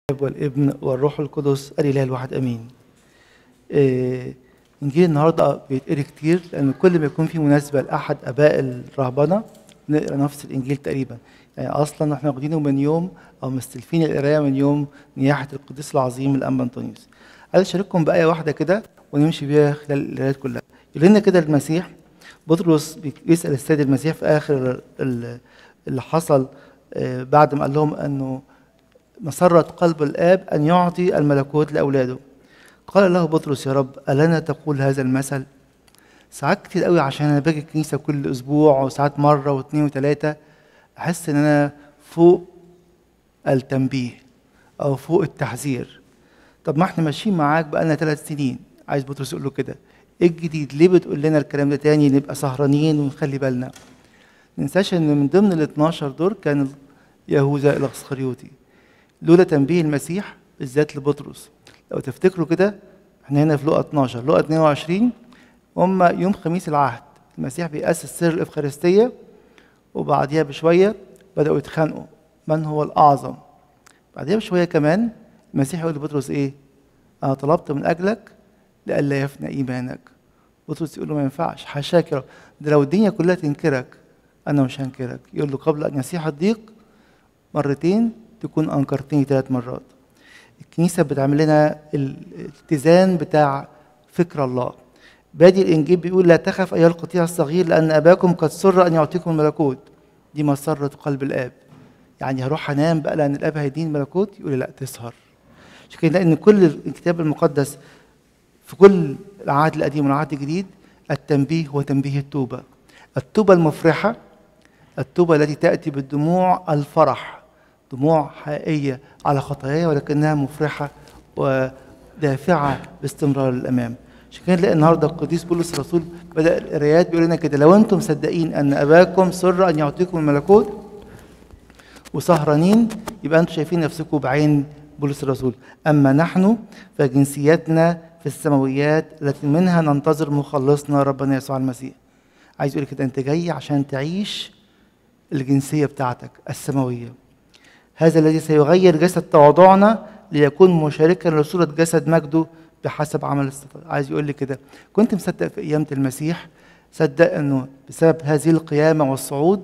الاب والابن والروح القدس الاله الواحد امين آه، انجيل النهارده بيتقري كتير لان كل ما يكون في مناسبه لاحد اباء الرهبنه نقرا نفس الانجيل تقريبا يعني اصلا احنا واخدينه من يوم او مستلفين القرايه من يوم نياحه القديس العظيم الانبا انطونيوس عايز اشارككم بايه واحده كده ونمشي بيها خلال القرايات كلها يقول لنا كده المسيح بطرس بيسال السيد المسيح في اخر ال- اللي حصل آه، بعد ما قال لهم انه مسرة قلب الآب أن يعطي الملكوت لأولاده قال له بطرس يا رب ألنا تقول هذا المثل ساعات كتير قوي عشان أنا باجي الكنيسة كل أسبوع وساعات مرة واثنين وثلاثة أحس إن أنا فوق التنبيه أو فوق التحذير طب ما احنا ماشيين معاك بقالنا ثلاث سنين عايز بطرس يقول له كده ايه الجديد ليه بتقول لنا الكلام ده تاني نبقى سهرانين ونخلي بالنا ننساش ان من ضمن ال 12 دول كان يهوذا الاسخريوطي لولا تنبيه المسيح بالذات لبطرس لو تفتكروا كده احنا هنا في لقا 12 لقا 22 هم يوم خميس العهد المسيح بيأسس سر الإفخارستية وبعديها بشوية بدأوا يتخانقوا من هو الأعظم بعديها بشوية كمان المسيح يقول لبطرس إيه أنا طلبت من أجلك لئلا يفنى إيمانك بطرس يقول له ما ينفعش حاشاك يا رب ده لو الدنيا كلها تنكرك أنا مش هنكرك يقول له قبل أن يصيح الضيق مرتين تكون أنكرتني ثلاث مرات الكنيسة بتعمل لنا الاتزان بتاع فكر الله بادي الإنجيل بيقول لا تخف أيها القطيع الصغير لأن أباكم قد سر أن يعطيكم الملكوت دي مسرة قلب الآب يعني هروح أنام بقى لأن الآب هيديني الملكوت يقول لي لا تسهر عشان كده لأن كل الكتاب المقدس في كل العهد القديم والعهد الجديد التنبيه هو تنبيه التوبة التوبة المفرحة التوبة التي تأتي بالدموع الفرح دموع حقيقية على خطاياي ولكنها مفرحة ودافعة باستمرار للأمام عشان كده نلاقي النهارده القديس بولس الرسول بدأ القرايات بيقول لنا كده لو أنتم مصدقين أن أباكم سر أن يعطيكم الملكوت وسهرانين يبقى أنتم شايفين نفسكم بعين بولس الرسول أما نحن فجنسيتنا في السماويات التي منها ننتظر مخلصنا ربنا يسوع المسيح عايز يقول كده أنت جاي عشان تعيش الجنسية بتاعتك السماوية هذا الذي سيغير جسد تواضعنا ليكون مشاركا لصورة جسد مجده بحسب عمل استطاع عايز يقول لي كده كنت مصدق في قيامة المسيح صدق انه بسبب هذه القيامة والصعود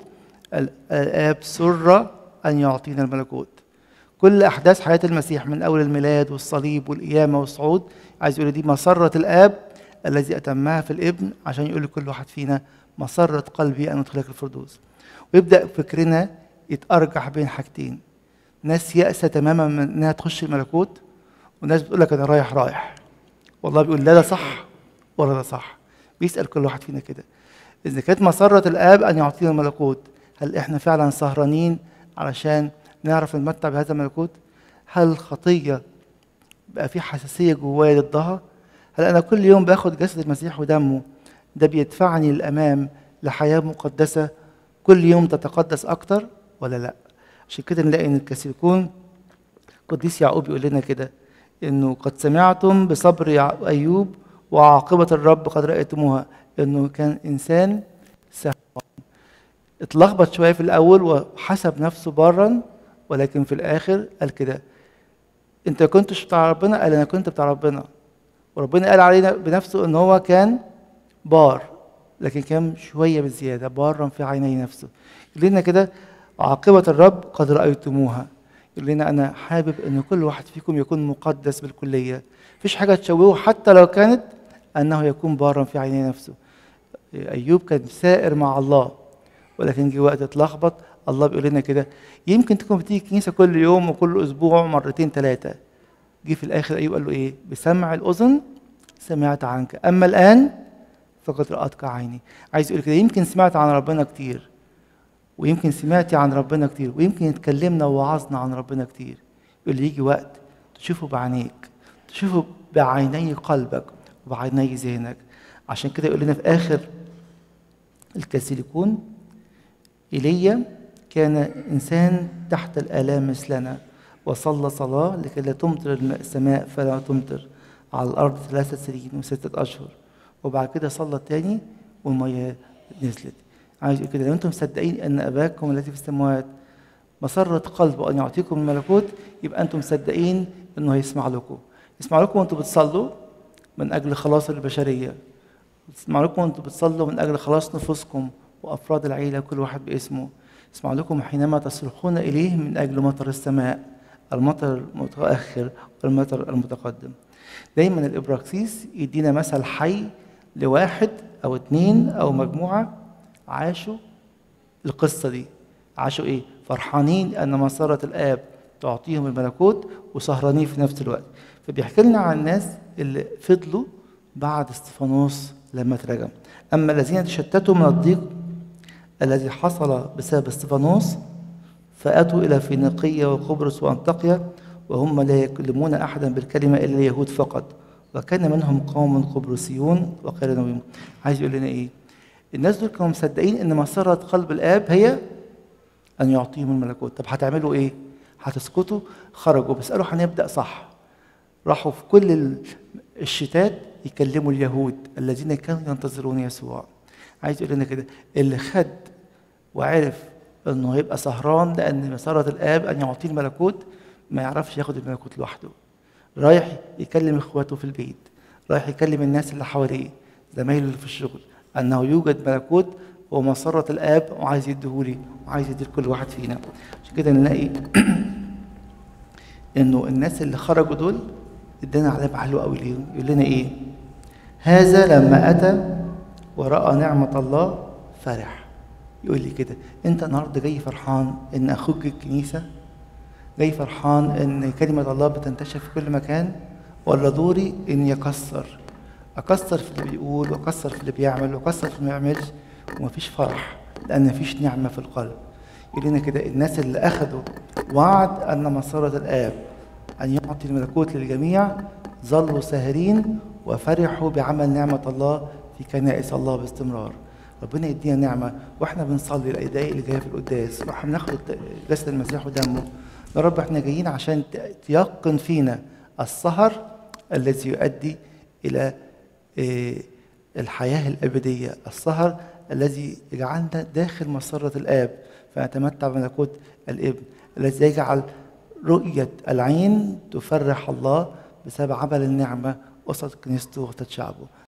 الآب سر أن يعطينا الملكوت كل أحداث حياة المسيح من أول الميلاد والصليب والقيامة والصعود عايز يقول لي دي مسرة الآب الذي أتمها في الابن عشان يقول لكل واحد فينا مسرة قلبي أن أدخلك الفردوس ويبدأ فكرنا يتأرجح بين حاجتين ناس يأسى تماما من انها تخش الملكوت وناس بتقول لك انا رايح رايح والله بيقول لا ده صح ولا ده صح بيسأل كل واحد فينا كده إذا كانت مسرة الآب أن يعطينا الملكوت هل إحنا فعلا سهرانين علشان نعرف نتمتع بهذا الملكوت؟ هل الخطية بقى في حساسية جوايا ضدها؟ هل أنا كل يوم باخد جسد المسيح ودمه ده بيدفعني للأمام لحياة مقدسة كل يوم تتقدس أكتر ولا لأ؟ عشان كده نلاقي ان الكاثوليكون قديس يعقوب يقول لنا كده انه قد سمعتم بصبر يع- ايوب وعاقبه الرب قد رايتموها انه كان انسان سهل اتلخبط شويه في الاول وحسب نفسه برا ولكن في الاخر قال كده انت كنتش بتاع ربنا قال انا كنت بتاع ربنا وربنا قال علينا بنفسه ان هو كان بار لكن كان شويه بزياده بارا في عيني نفسه يقول لنا كده عاقبة الرب قد رأيتموها يقول لنا أنا حابب أن كل واحد فيكم يكون مقدس بالكلية مفيش حاجة تشوهه حتى لو كانت أنه يكون بارا في عيني نفسه أيوب كان سائر مع الله ولكن جه وقت اتلخبط الله بيقول لنا كده يمكن تكون بتيجي الكنيسة كل يوم وكل أسبوع مرتين ثلاثة جه في الآخر أيوب قال له إيه بسمع الأذن سمعت عنك أما الآن فقد رأتك عيني عايز يقول كده يمكن سمعت عن ربنا كتير ويمكن سمعتي عن ربنا كتير ويمكن اتكلمنا ووعظنا عن ربنا كتير يقول لي يجي وقت تشوفه بعينيك تشوفه بعيني قلبك وبعيني ذهنك عشان كده يقول لنا في اخر الكاثوليكون ايليا كان انسان تحت الالام مثلنا وصلى صلاه لكي لا تمطر السماء فلا تمطر على الارض ثلاثه سنين وسته اشهر وبعد كده صلى تاني والميه نزلت عايز يقول كده لو انتم مصدقين ان اباكم الذي في السماوات مسرة قلبه أن يعطيكم الملكوت يبقى أنتم مصدقين إنه هيسمع لكم يسمع لكم وأنتم بتصلوا من أجل خلاص البشرية يسمع لكم وأنتم بتصلوا من أجل خلاص نفوسكم وأفراد العيلة كل واحد باسمه يسمع لكم حينما تصرخون إليه من أجل مطر السماء المطر المتأخر والمطر المتقدم دايما الإبراكسيس يدينا مثل حي لواحد أو اتنين أو مجموعة عاشوا القصة دي عاشوا إيه؟ فرحانين أن مسارة الآب تعطيهم الملكوت وسهرانين في نفس الوقت فبيحكي لنا عن الناس اللي فضلوا بعد استفانوس لما ترجم أما الذين تشتتوا من الضيق الذي حصل بسبب استفانوس فأتوا إلى فينيقية وقبرص وأنطاكيا وهم لا يكلمون أحدا بالكلمة إلا اليهود فقط وكان منهم قوم قبرصيون وقيرانويون عايز يقول لنا إيه الناس دول كانوا مصدقين إن مسرة قلب الآب هي أن يعطيهم الملكوت طب هتعملوا إيه هتسكتوا خرجوا بيسألوا هنبدأ صح راحوا في كل الشتات يكلموا اليهود الذين كانوا ينتظرون يسوع عايز يقول لنا كده اللي خد وعرف انه هيبقى سهران لان مسارة الاب ان يعطيه الملكوت ما يعرفش ياخد الملكوت لوحده رايح يكلم اخواته في البيت رايح يكلم الناس اللي حواليه زمايله اللي في الشغل انه يوجد ملكوت ومسرة الاب وعايز يديهولي وعايز يديه لكل واحد فينا عشان كده نلاقي انه الناس اللي خرجوا دول ادانا علامه حلوه قوي ليهم يقول لنا ايه هذا لما اتى وراى نعمه الله فرح يقول لي كده انت النهارده جاي فرحان ان اخوك الكنيسه جاي فرحان ان كلمه الله بتنتشر في كل مكان ولا دوري اني اكسر اكسر في اللي بيقول واكسر في اللي بيعمل واكسر في اللي ما يعملش ومفيش فرح لان مفيش نعمه في القلب يقول لنا كده الناس اللي اخذوا وعد ان مساره الاب ان يعطي الملكوت للجميع ظلوا ساهرين وفرحوا بعمل نعمه الله في كنائس الله باستمرار ربنا يدينا نعمه واحنا بنصلي الدقايق اللي جايه في القداس واحنا بناخد جسد المسيح ودمه يا رب احنا جايين عشان تيقن فينا السهر الذي يؤدي الى الحياه الابديه السهر الذي يجعلنا داخل مسره الاب فنتمتع بملكوت الابن الذي يجعل رؤيه العين تفرح الله بسبب عمل النعمه وسط كنيسته وسط شعبه